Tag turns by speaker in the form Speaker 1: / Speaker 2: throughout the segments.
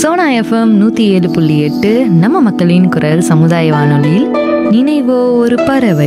Speaker 1: Sona FM நூற்றி ஏழு புள்ளி எட்டு நம்ம மக்களின் குரல் சமுதாய வானொலியில் நினைவோ ஒரு பறவை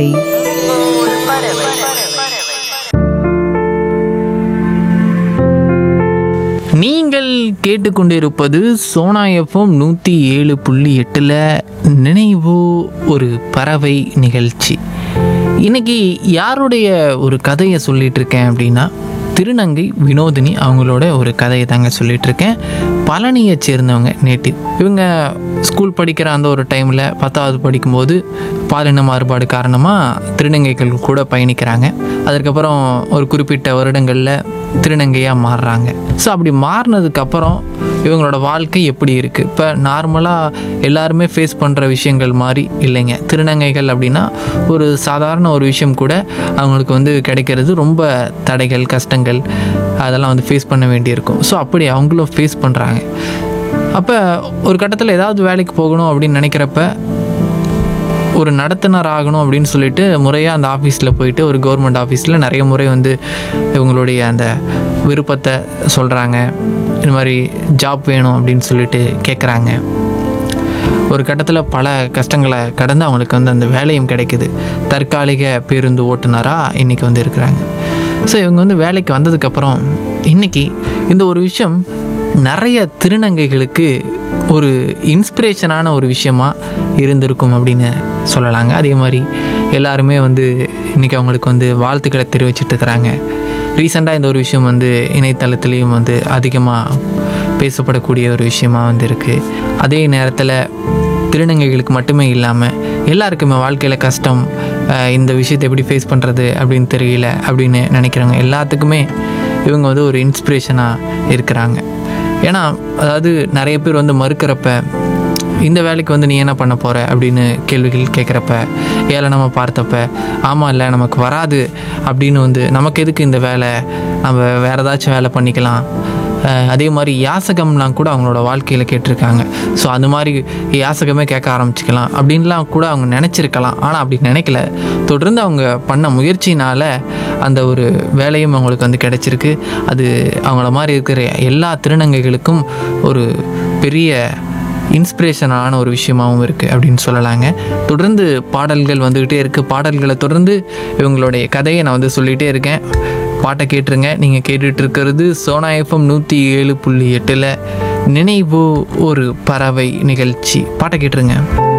Speaker 2: நீங்கள் கேட்டுக்கொண்டிருப்பது சோனா எஃப்எம் நூற்றி ஏழு புள்ளி எட்டில் நினைவு ஒரு பறவை நிகழ்ச்சி இன்னைக்கு யாருடைய ஒரு கதையை சொல்லிட்டு இருக்கேன் அப்படின்னா திருநங்கை வினோதினி அவங்களோட ஒரு கதையை தாங்க சொல்லிட்டு இருக்கேன் பழனியை சேர்ந்தவங்க நேட்டிவ் இவங்க ஸ்கூல் படிக்கிற அந்த ஒரு டைமில் பத்தாவது படிக்கும்போது பாலின மாறுபாடு காரணமாக திருநங்கைகள் கூட பயணிக்கிறாங்க அதற்கப்புறம் ஒரு குறிப்பிட்ட வருடங்களில் திருநங்கையாக மாறுறாங்க ஸோ அப்படி மாறினதுக்கப்புறம் இவங்களோட வாழ்க்கை எப்படி இருக்குது இப்போ நார்மலாக எல்லாருமே ஃபேஸ் பண்ணுற விஷயங்கள் மாதிரி இல்லைங்க திருநங்கைகள் அப்படின்னா ஒரு சாதாரண ஒரு விஷயம் கூட அவங்களுக்கு வந்து கிடைக்கிறது ரொம்ப தடைகள் கஷ்டங்கள் அதெல்லாம் வந்து ஃபேஸ் பண்ண வேண்டியிருக்கும் ஸோ அப்படி அவங்களும் ஃபேஸ் பண்ணுறாங்க அப்போ ஒரு கட்டத்தில் ஏதாவது வேலைக்கு போகணும் அப்படின்னு நினைக்கிறப்ப ஒரு நடத்துனர் ஆகணும் அப்படின்னு சொல்லிட்டு முறையாக அந்த ஆஃபீஸில் போயிட்டு ஒரு கவர்மெண்ட் ஆஃபீஸில் நிறைய முறை வந்து இவங்களுடைய அந்த விருப்பத்தை சொல்கிறாங்க இந்த மாதிரி ஜாப் வேணும் அப்படின்னு சொல்லிட்டு கேட்குறாங்க ஒரு கட்டத்தில் பல கஷ்டங்களை கடந்து அவங்களுக்கு வந்து அந்த வேலையும் கிடைக்குது தற்காலிக பேருந்து ஓட்டுநராக இன்றைக்கி வந்து இருக்கிறாங்க ஸோ இவங்க வந்து வேலைக்கு வந்ததுக்கப்புறம் இன்றைக்கி இந்த ஒரு விஷயம் நிறைய திருநங்கைகளுக்கு ஒரு இன்ஸ்பிரேஷனான ஒரு விஷயமா இருந்திருக்கும் அப்படின்னு சொல்லலாங்க அதே மாதிரி எல்லாருமே வந்து இன்றைக்கி அவங்களுக்கு வந்து வாழ்த்துக்களை தெரிவிச்சிட்டு இருக்கிறாங்க ரீசெண்டாக இந்த ஒரு விஷயம் வந்து இணையதளத்துலேயும் வந்து அதிகமாக பேசப்படக்கூடிய ஒரு விஷயமா வந்து இருக்குது அதே நேரத்தில் திருநங்கைகளுக்கு மட்டுமே இல்லாமல் எல்லாருக்குமே வாழ்க்கையில் கஷ்டம் அஹ் இந்த விஷயத்தை எப்படி ஃபேஸ் பண்ணுறது அப்படின்னு தெரியல அப்படின்னு நினைக்கிறவங்க எல்லாத்துக்குமே இவங்க வந்து ஒரு இன்ஸ்பிரேஷனாக இருக்கிறாங்க ஏன்னா அதாவது நிறைய பேர் வந்து மறுக்கிறப்ப இந்த வேலைக்கு வந்து நீ என்ன பண்ண போகிற அப்படின்னு கேள்விகள் கேட்குறப்ப ஏளனமாக பார்த்தப்ப ஆமாம் இல்லை நமக்கு வராது அப்படின்னு வந்து நமக்கு எதுக்கு இந்த வேலை நம்ம வேறு ஏதாச்சும் வேலை பண்ணிக்கலாம் அஹ் அதே மாதிரி யாசகம்லாம் கூட அவங்களோட வாழ்க்கையில் கேட்டிருக்காங்க ஸோ அந்த மாதிரி யாசகமே கேட்க ஆரம்பிச்சுக்கலாம் அப்படின்லாம் கூட அவங்க நினச்சிருக்கலாம் ஆனால் அப்படி நினைக்கல தொடர்ந்து அவங்க பண்ண முயற்சினால் அந்த ஒரு வேலையும் அவங்களுக்கு வந்து கிடைச்சிருக்கு அது அவங்கள மாதிரி இருக்கிற எல்லா திருநங்கைகளுக்கும் ஒரு பெரிய இன்ஸ்பிரேஷனான ஒரு விஷயமாகவும் இருக்குது அப்படின்னு சொல்லலாங்க தொடர்ந்து பாடல்கள் வந்துக்கிட்டே இருக்குது பாடல்களை தொடர்ந்து இவங்களுடைய கதையை நான் வந்து சொல்லிகிட்டே இருக்கேன் பாட்டை கேட்டுருங்க நீங்கள் கேட்டுட்டு இருக்கிறது சோனா எஃப்எம் நூற்றி ஏழு புள்ளி எட்டில் நினைவு ஒரு பறவை நிகழ்ச்சி பாட்டை கேட்டுருங்க